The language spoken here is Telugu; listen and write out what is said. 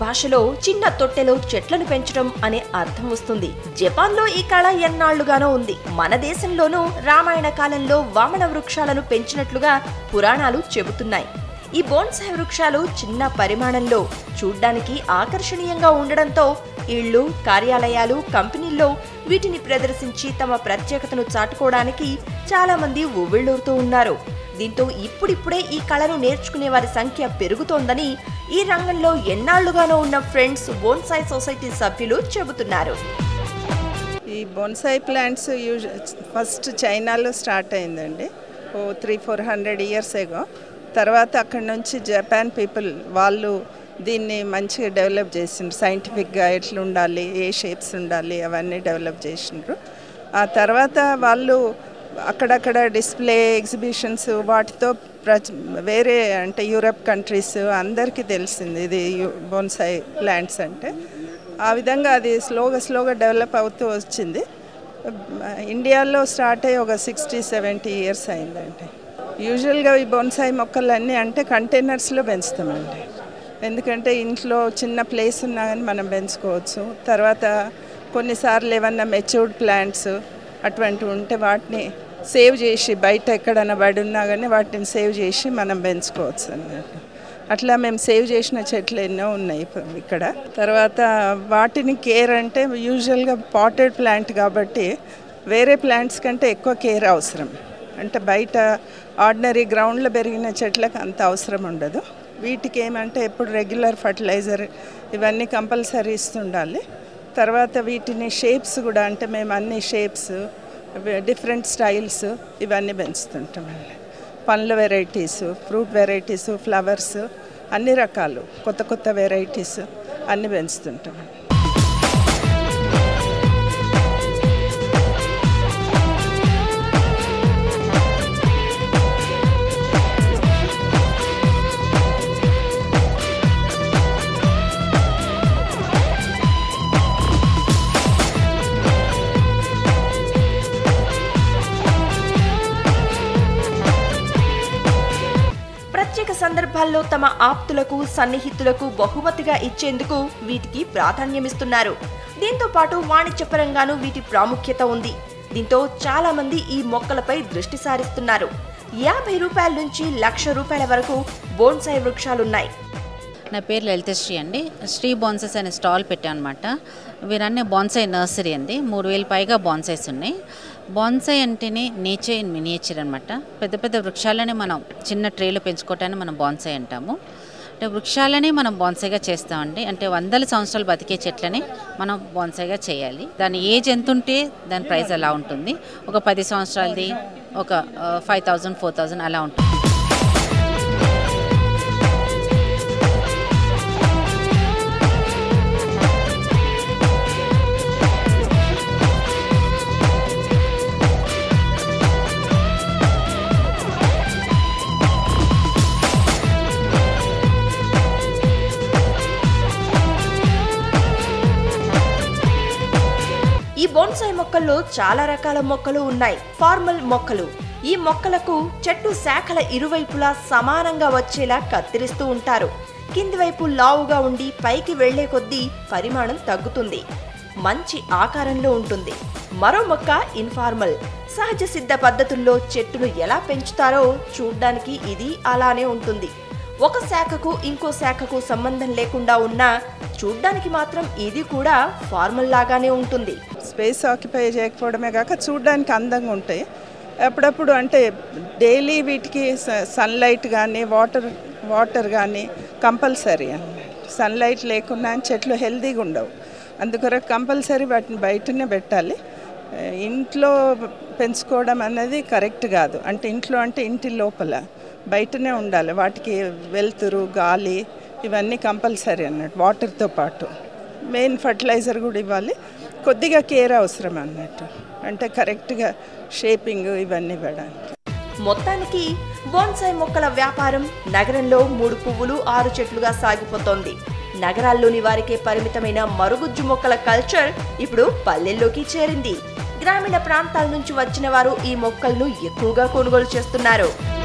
భాషలో చిన్న తొట్టెలో చెట్లను పెంచడం అనే అర్థం వస్తుంది జపాన్లో ఈ కళ ఎన్నాళ్లుగానో ఉంది మన దేశంలోనూ రామాయణ కాలంలో వామన వృక్షాలను పెంచినట్లుగా పురాణాలు చెబుతున్నాయి ఈ బోన్సాయ్ వృక్షాలు చిన్న పరిమాణంలో చూడ్డానికి ఆకర్షణీయంగా ఉండడంతో ఇళ్ళు కార్యాలయాలు కంపెనీల్లో వీటిని ప్రదర్శించి తమ ప్రత్యేకతను చాటుకోవడానికి చాలా మంది ఉవ్విళ్ళూరుతూ ఉన్నారు దీంతో ఇప్పుడిప్పుడే ఈ కళను నేర్చుకునే వారి సంఖ్య పెరుగుతోందని ఈ రంగంలో ఎన్నాళ్లుగానో ఉన్న ఫ్రెండ్స్ బోన్సాయ్ సొసైటీ సభ్యులు చెబుతున్నారు ఈ బొన్సాయి ప్లాంట్స్ యూజ్ ఫస్ట్ చైనాలో స్టార్ట్ అయిందండి ఓ three four hundred years ago తర్వాత అక్కడ నుంచి జపాన్ పీపుల్ వాళ్ళు దీన్ని మంచిగా డెవలప్ చేసిండ్రు సైంటిఫిక్గా ఎట్లా ఉండాలి ఏ షేప్స్ ఉండాలి అవన్నీ డెవలప్ చేసిండ్రు ఆ తర్వాత వాళ్ళు అక్కడక్కడ డిస్ప్లే ఎగ్జిబిషన్స్ వాటితో ప్రచ వేరే అంటే యూరప్ కంట్రీస్ అందరికీ తెలిసింది ఇది బోన్సాయి ప్లాంట్స్ అంటే ఆ విధంగా అది స్లోగా స్లోగా డెవలప్ అవుతూ వచ్చింది ఇండియాలో స్టార్ట్ అయ్యి ఒక సిక్స్టీ సెవెంటీ ఇయర్స్ అయిందండి యూజువల్గా ఈ బోన్సాయి మొక్కలన్నీ అంటే కంటైనర్స్లో పెంచుతామండి ఎందుకంటే ఇంట్లో చిన్న ప్లేస్ ఉన్నా కానీ మనం పెంచుకోవచ్చు తర్వాత కొన్నిసార్లు ఏమన్నా మెచ్యూర్డ్ ప్లాంట్స్ అటువంటివి ఉంటే వాటిని సేవ్ చేసి బయట ఎక్కడైనా పడి ఉన్నా కానీ వాటిని సేవ్ చేసి మనం పెంచుకోవచ్చు అన్నట్టు అట్లా మేము సేవ్ చేసిన చెట్లు ఎన్నో ఉన్నాయి ఇప్ప- ఇక్కడ తర్వాత వాటిని కేర్ అంటే యూజువల్గా పాటెడ్ ప్లాంట్ కాబట్టి వేరే ప్లాంట్స్ కంటే ఎక్కువ కేర్ అవసరం అంటే బయట ఆర్డినరీ గ్రౌండ్లో పెరిగిన చెట్లకు అంత అవసరం ఉండదు వీటికి ఏమంటే ఎప్పుడు రెగ్యులర్ ఫర్టిలైజర్ ఇవన్నీ కంపల్సరీ ఇస్తుండాలి తర్వాత వీటిని షేప్స్ కూడా అంటే మేము అన్ని షేప్స్ డిఫరెంట్ స్టైల్స్ ఇవన్నీ పెంచుతుంటామండి పండ్ల వెరైటీస్ ఫ్రూట్ వెరైటీస్ ఫ్లవర్స్ అన్ని రకాలు కొత్త కొత్త వెరైటీస్ అన్ని పెంచుతుంటామండి ప్రత్యేక సందర్భాల్లో తమ ఆప్తులకు సన్నిహితులకు బహుమతిగా ఇచ్చేందుకు వీటికి ప్రాధాన్యమిస్తున్నారు దీంతో పాటు వాణిజ్యపరంగానూ వీటి ప్రాముఖ్యత ఉంది దీంతో చాలా మంది ఈ మొక్కలపై దృష్టి సారిస్తున్నారు యాభై రూపాయల నుంచి లక్ష రూపాయల వరకు బోన్సాయి వృక్షాలున్నాయి నా పేరు లలితశ్రీ అండి శ్రీ బాన్సెస్ అనే స్టాల్ పెట్టాను అనమాట వీరన్నీ బాన్సై నర్సరీ అండి మూడు వేలు పైగా బాన్సైస్ ఉన్నాయి బాన్సై అంటేనే నేచర్ ఇన్ మినియేచర్ అనమాట పెద్ద పెద్ద వృక్షాలని మనం చిన్న ట్రేలో పెంచుకోవటాన్ని మనం బాన్సై అంటాము అంటే వృక్షాలని మనం బాన్సైగా చేస్తామండి అంటే వందల సంవత్సరాలు బతికే చెట్లని మనం బాన్సైగా చేయాలి దాని ఏజ్ ఎంత ఉంటే దాని ప్రైస్ అలా ఉంటుంది ఒక పది సంవత్సరాలది ఒక ఫైవ్ థౌజండ్ ఫోర్ థౌజండ్ అలా ఉంటుంది ఈ బోన్సాయి మొక్కల్లో చాలా రకాల మొక్కలు ఉన్నాయి ఫార్మల్ మొక్కలు ఈ మొక్కలకు చెట్టు శాఖల ఇరువైపులా సమానంగా వచ్చేలా కత్తిరిస్తూ ఉంటారు కింది వైపు లావుగా ఉండి పైకి వెళ్లే కొద్దీ పరిమాణం తగ్గుతుంది మంచి ఆకారంలో ఉంటుంది మరో మొక్క ఇన్ఫార్మల్ సహజ సిద్ధ పద్ధతుల్లో చెట్టును ఎలా పెంచుతారో చూడ్డానికి ఇది అలానే ఉంటుంది ఒక శాఖకు ఇంకో శాఖకు సంబంధం లేకుండా ఉన్నా చూడ్డానికి మాత్రం ఇది కూడా ఫార్మల్ లాగానే ఉంటుంది స్పేస్ ఆక్యుపై చేయకపోవడమే కాక చూడడానికి అందంగా ఉంటాయి అప్పుడప్పుడు అంటే డైలీ వీటికి సన్లైట్ కానీ వాటర్ వాటర్ కానీ కంపల్సరీ అన్నమాట సన్లైట్ లేకుండా చెట్లు హెల్తీగా ఉండవు అందుకొరకు కంపల్సరీ వాటిని బయటనే పెట్టాలి ఆ, ఇంట్లో పెంచుకోవడం అనేది కరెక్ట్ కాదు అంటే ఇంట్లో అంటే ఇంటి లోపల బయటనే ఉండాలి వాటికి వెలుతురు గాలి ఇవన్నీ కంపల్సరీ అన్నట్టు వాటర్తో పాటు మెయిన్ ఫర్టిలైజర్ కూడా ఇవ్వాలి కొద్దిగా కేర్ అవసరం అన్నట్టు అంటే కరెక్ట్గా షేపింగ్ ఇవన్నీ ఇవ్వడానికి మొత్తానికి బోన్సాయి మొక్కల వ్యాపారం నగరంలో మూడు పువ్వులు ఆరు చెట్లుగా సాగిపోతోంది నగరాల్లోని వారికే పరిమితమైన మరుగుజ్జు మొక్కల కల్చర్ ఇప్పుడు పల్లెల్లోకి చేరింది గ్రామీణ ప్రాంతాల నుంచి వచ్చిన వారు ఈ మొక్కలను ఎక్కువగా కొనుగోలు చేస్తున్నారు